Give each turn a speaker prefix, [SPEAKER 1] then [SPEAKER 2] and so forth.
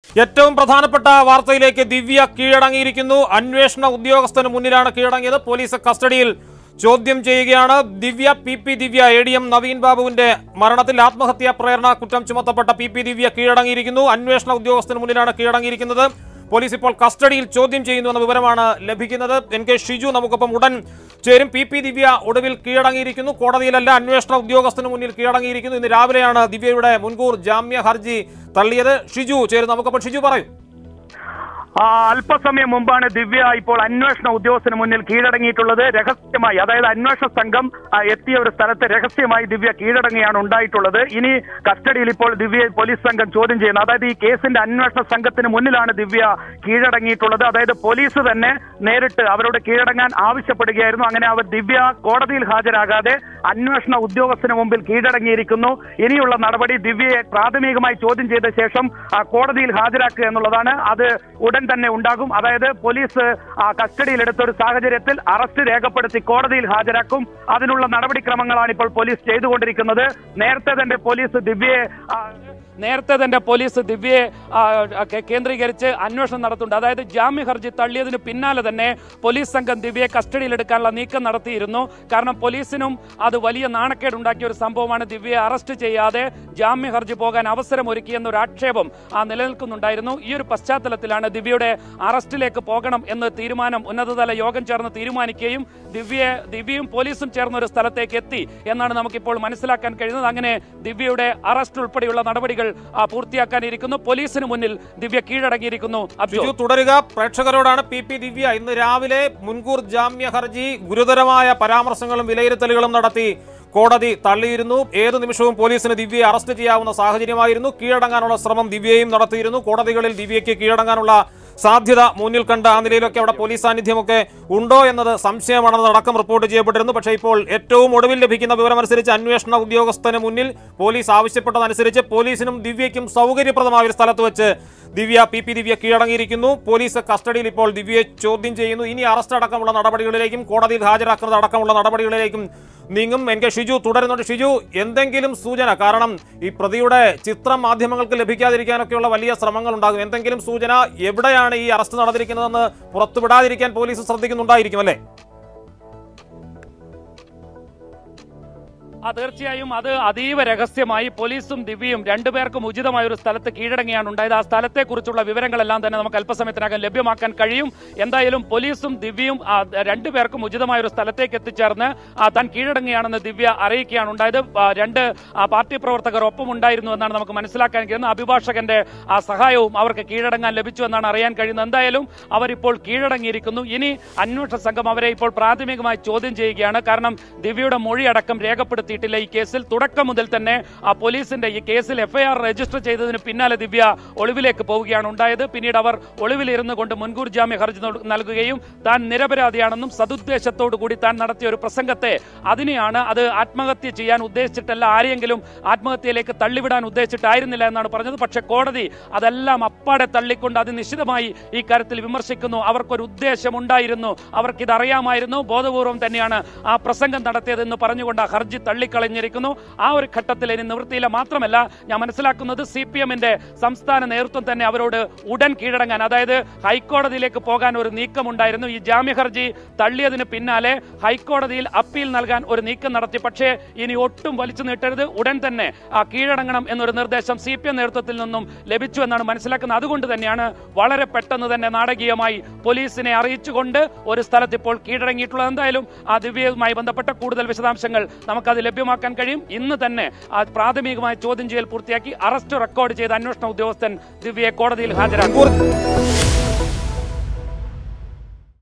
[SPEAKER 1] ഏറ്റവും പ്രധാനപ്പെട്ട വാർത്തയിലേക്ക് ദിവ്യ കീഴടങ്ങിയിരിക്കുന്നു അന്വേഷണ ഉദ്യോഗസ്ഥന് മുന്നിലാണ് കീഴടങ്ങിയത് പോലീസ് കസ്റ്റഡിയിൽ ചോദ്യം ചെയ്യുകയാണ് Divya P P Divya A D M Naveen ബാബുവിന്റെ മരണത്തിൽ ആത്മഹത്യാ പ്രേരണ കുറ്റം ചുമത്തപ്പെട്ട പി പി ദിവ്യ കീഴടങ്ങിയിരിക്കുന്നു അന്വേഷണ ഉദ്യോഗസ്ഥന് മുന്നിലാണ് കീഴടങ്ങിയിരിക്കുന്നത് പോലീസ് ഇപ്പോൾ കസ്റ്റഡിയിൽ ചോദ്യം ചെയ്യുന്നു എന്ന വിവരമാണ് ലഭിക്കുന്നത് എൻ കെ ഷിജു നമുക്കൊപ്പം ഉടൻ ചേരും പി പി ദിവ്യ ഒടുവിൽ കീഴടങ്ങിയിരിക്കുന്നു കോടതിയിലല്ല അന്വേഷണ ഉദ്യോഗസ്ഥന് മുന്നിൽ കീഴടങ്ങിയിരിക്കുന്നു ഇന്ന് രാവിലെയാണ് ദിവ്യയുടെ മുൻകൂർ ജാമ്യ ഹർജി തള്ളിയത് ഷിജു ചേരും നമുക്കൊപ്പം ഷിജു പറയൂ
[SPEAKER 2] ആ, അല്പസമയം മുമ്പാണ് ദിവ്യ ഇപ്പോൾ അന്വേഷണ ഉദ്യോഗസ്ഥന് മുന്നിൽ കീഴടങ്ങിയിട്ടുള്ളത് രഹസ്യമായി അതായത് അന്വേഷണ സംഘം ആ, എത്തിയ ഒരു സ്ഥലത്ത് രഹസ്യമായി ദിവ്യ കീഴടങ്ങിയാണ് ഉണ്ടായിട്ടുള്ളത് ഇനി കസ്റ്റഡിയിൽ ഇപ്പോൾ ദിവ്യ പോലീസ് സംഘം ചോദ്യം ചെയ്യുന്നത് അതായത് ഈ കേസിന്റെ അന്വേഷണ സംഘത്തിന് മുന്നിലാണ് ദിവ്യ കീഴടങ്ങിയിട്ടുള്ളത് അതായത് പോലീസ് തന്നെ നേരിട്ട് അവരോട് കീഴടങ്ങാൻ ആവശ്യപ്പെടുകയായിരുന്നു അങ്ങനെ അവർ ദിവ്യ കോടതിയിൽ ഹാജരാകാതെ അന്വേഷണ ഉദ്യോഗസ്ഥന് മുമ്പിൽ കീഴടങ്ങിയിരിക്കുന്നു ഇനിയുള്ള നടപടി ദിവ്യയെ പ്രാഥമികമായി ചോദ്യം ചെയ്ത ശേഷം ആ, കോടതിയിൽ ഹാജരാക്കുക എന്നുള്ളതാണ് അത് ഉടൻ തന്നെ ഉണ്ടാകും അതായത് പോലീസ് ആ, കസ്റ്റഡിയിലെടുത്ത ഒരു സാഹചര്യത്തിൽ അറസ്റ്റ് രേഖപ്പെടുത്തി കോടതിയിൽ ഹാജരാക്കും അതിനുള്ള നടപടിക്രമങ്ങളാണ് ഇപ്പോൾ പോലീസ് ചെയ്തുകൊണ്ടിരിക്കുന്നത് നേരത്തെ തന്നെ പോലീസ് ദിവ്യയെ ആ, നേരത്തെ തന്നെ പോലീസ് ദിവ്യയെ ആ, കേ- കേന്ദ്രീകരിച്ച് അന്വേഷണം നടത്തുന്നുണ്ട് അതായത് ജാമ്യ ഹർജി തള്ളിയതിന് പിന്നാലെ തന്നെ പോലീസ് സംഘം ദിവ്യയെ കസ്റ്റഡിയിലെടുക്കാനുള്ള നീക്കം നടത്തിയിരുന്നു കാരണം പോലീസിനും അത് വലിയ നാണക്കേടുണ്ടാക്കിയ ഒരു സംഭവമാണ് ദിവ്യയെ അറസ്റ്റ് ചെയ്യാതെ ജാമ്യ ഹർജി പോകാൻ അവസരമൊരുക്കിയെന്ന ഒരു ആക്ഷേപം ആ നിലനിൽക്കുന്നുണ്ടായിരുന്നു ഈ ഒരു പശ്ചാത്തലത്തിലാണ് ദിവ്യയുടെ അറസ്റ്റിലേക്ക് പോകണം എന്ന് തീരുമാനം ഉന്നതതല യോഗം ചേർന്ന് തീരുമാനിക്കുകയും ദിവ്യയെ ദിവ്യയും പോലീസും ചേർന്ന ഒരു സ്ഥലത്തേക്ക് എത്തി എന്നാണ് നമുക്കിപ്പോൾ മനസ്സിലാക്കാൻ കഴിയുന്നത് അങ്ങനെ ദിവ്യയുടെ അറസ്റ്റ് ഉൾപ്പെടെയുള്ള നടപടികൾ ആ, പൂർത്തിയാക്കാനിരിക്കുന്നു പോലീസിന് മുന്നിൽ ദിവ്യ കീഴടങ്ങിയിരിക്കുന്നു അബ്ജോ
[SPEAKER 1] ബിജു തുടരുക പ്രേക്ഷകരോടാണ് പി പി ദിവ്യ ഇന്ന് രാവിലെ മുൻകൂർ ജാമ്യ ഹർജി ഗുരുതരമായ പരാമർശങ്ങളും വിലയിരുത്തലുകളും നടത്തി കോടതി തള്ളിയിരുന്നു ഏതു നിമിഷവും പോലീസിന് ദിവ്യയെ അറസ്റ്റ് ചെയ്യാവുന്ന സാഹചര്യമായിരുന്നു കീഴടങ്ങാനുള്ള ശ്രമം ദിവ്യയും നടത്തിയിരുന്നു കോടതികളിൽ ദിവ്യയ്ക്ക് കീഴടങ്ങാനുള്ള സാധ്യത മുന്നിൽ കണ്ട ആ നിലയിലൊക്കെ അവിടെ പോലീസ് സാന്നിധ്യമൊക്കെ ഉണ്ടോ എന്നത് സംശയമാണെന്ന് അടക്കം റിപ്പോർട്ട് ചെയ്യപ്പെട്ടിരുന്നു പക്ഷേ ഇപ്പോൾ ഏറ്റവും ഒടുവിൽ ലഭിക്കുന്ന വിവരമനുസരിച്ച് അന്വേഷണ ഉദ്യോഗസ്ഥന് മുന്നിൽ പോലീസ് ആവശ്യപ്പെട്ടതനുസരിച്ച് പോലീസിനും ദിവ്യയ്ക്കും സൗകര്യപ്രദമായ ഒരു സ്ഥലത്ത് വെച്ച് ദിവ്യ പി പി ദിവ്യ കീഴടങ്ങിയിരിക്കുന്നു പോലീസ് കസ്റ്റഡിയിൽ ഇപ്പോൾ ദിവ്യയെ ചോദ്യം ചെയ്യുന്നു ഇനി അറസ്റ്റ് അടക്കമുള്ള നടപടികളിലേക്കും കോടതിയിൽ ഹാജരാക്കുന്നത് അടക്കമുള്ള നടപടികളിലേക്കും നീങ്ങും എൻ കെ ഷിജു തുടരുന്നുണ്ട് ഷിജു എന്തെങ്കിലും സൂചന കാരണം ഈ പ്രതിയുടെ ചിത്രം മാധ്യമങ്ങൾക്ക് ലഭിക്കാതിരിക്കാനൊക്കെയുള്ള വലിയ ശ്രമങ്ങൾ ഉണ്ടാകും എന്തെങ്കിലും സൂചന എവിടെയാണ് ഈ അറസ്റ്റ് നടന്നിരിക്കുന്നതെന്ന് പുറത്തുവിടാതിരിക്കാൻ പോലീസ് ശ്രദ്ധിക്കുന്നുണ്ടായിരിക്കും അല്ലേ
[SPEAKER 2] ആ തീർച്ചയായും അത് അതീവ രഹസ്യമായി പോലീസും ദിവ്യയും രണ്ടുപേർക്കും ഉചിതമായ ഒരു സ്ഥലത്ത് കീഴടങ്ങിയാണ് ഉണ്ടായത് ആ സ്ഥലത്തെക്കുറിച്ചുള്ള വിവരങ്ങളെല്ലാം തന്നെ നമുക്ക് അല്പസമയത്തിനകം ലഭ്യമാക്കാൻ കഴിയും എന്തായാലും പോലീസും ദിവ്യയും ആ, രണ്ടുപേർക്കും ഉചിതമായ ഒരു സ്ഥലത്തേക്ക് എത്തിച്ചേർന്ന് ആ, താൻ കീഴടങ്ങിയാണെന്ന് ദിവ്യ അറിയിക്കുകയാണ് ഉണ്ടായത് ആ, രണ്ട് ആ, പാർട്ടി പ്രവർത്തകർ ഒപ്പം ഉണ്ടായിരുന്നു എന്നാണ് നമുക്ക് മനസ്സിലാക്കാൻ കഴിയുന്നത് അഭിഭാഷകന്റെ ആ സഹായവും അവർക്ക് കീഴടങ്ങാൻ ലഭിച്ചു എന്നാണ് അറിയാൻ കഴിയുന്നത് എന്തായാലും അവരിപ്പോൾ കീഴടങ്ങിയിരിക്കുന്നു ഇനി അന്വേഷണ സംഘം അവരെ ഇപ്പോൾ പ്രാഥമികമായി ചോദ്യം ചെയ്യുകയാണ് കാരണം ദിവ്യയുടെ മൊഴി അടക്കം രേഖപ്പെടുത്തിയിട്ടില്ല ഈ കേസിൽ തുടക്കം മുതൽ തന്നെ ആ പോലീസിന്റെ ഈ കേസിൽ എഫ്ഐആർ രജിസ്റ്റർ ചെയ്തതിന് പിന്നാലെ ദിവ്യ ഒളിവിലേക്ക് പോവുകയാണ് ഉണ്ടായത് പിന്നീട് അവർ ഒളിവിലിരുന്നു കൊണ്ട് മുൻകൂർ ജാമ്യ ഹർജി നൽ- നൽകുകയും താൻ നിരപരാധിയാണെന്നും സതുദ്ദേശത്തോടു കൂടി താൻ നടത്തിയ ഒരു പ്രസംഗത്തെ അതിനെയാണ് അത് ആത്മഹത്യ ചെയ്യാൻ ഉദ്ദേശിച്ചിട്ടല്ല ആരെയെങ്കിലും ആത്മഹത്യയിലേക്ക് തള്ളിവിടാൻ ഉദ്ദേശിച്ചിട്ടായിരുന്നില്ല എന്നാണ് പറഞ്ഞത് പക്ഷേ കോടതി അതെല്ലാം അപ്പാടെ തള്ളിക്കൊണ്ട് അത് നിശ്ചിതമായി ഈ കാര്യത്തിൽ വിമർശിക്കുന്നു അവർക്കൊരു ഉദ്ദേശമുണ്ടായിരുന്നു അവർക്കിത് അറിയാമായിരുന്നു ബോധപൂർവം തന്നെയാണ് ആ പ്രസംഗം നടത്തിയതെന്ന് പറഞ്ഞുകൊണ്ട് ആ ഹർജി തള്ളിക്കളഞ്ഞിരിക്കുന്നു ആ ഒരു ഘട്ടത്തിൽ ഇനി നിവൃത്തിയില്ല മാത്രമല്ല ഞാൻ മനസ്സിലാക്കുന്നത് സി പി എമ്മിന്റെ സംസ്ഥാന നേതൃത്വം തന്നെ അവരോട് ഉടൻ കീഴടങ്ങാൻ അതായത് ഹൈക്കോടതിയിലേക്ക് പോകാൻ ഒരു നീക്കമുണ്ടായിരുന്നു ഈ ജാമ്യ ഹർജി തള്ളിയതിന് പിന്നാലെ ഹൈക്കോടതിയിൽ അപ്പീൽ നൽകാൻ ഒരു നീക്കം നടത്തി പക്ഷേ ഇനി ഒട്ടും വലിച്ചു നീട്ടരുത് ഉടൻ തന്നെ ആ കീഴടങ്ങണം എന്നൊരു നിർദ്ദേശം സി പി എം നേതൃത്വത്തിൽ നിന്നും ലഭിച്ചു എന്നാണ് മനസ്സിലാക്കുന്നത് അതുകൊണ്ട് തന്നെയാണ് വളരെ പെട്ടെന്ന് തന്നെ നാടകീയമായി പോലീസിനെ അറിയിച്ചുകൊണ്ട് ഒരു സ്ഥലത്ത് ഇപ്പോൾ കീഴടങ്ങിയിട്ടുള്ളത് എന്തായാലും ആ ദിവ്യവുമായി ബന്ധപ്പെട്ട കൂടുതൽ വിശദാംശങ്ങൾ നമുക്കത് ലഭ്യമാക്കാൻ കഴിയും ഇന്ന് തന്നെ ആ പ്രാഥമികമായ ചോദ്യം ചെയ്യൽ പൂർത്തിയാക്കി അറസ്റ്റ് റെക്കോർഡ് ചെയ്ത അന്വേഷണ ഉദ്യോഗസ്ഥൻ ദിവ്യയെ കോടതിയിൽ ഹാജരാക്കും
[SPEAKER 1] മുൻകൂർ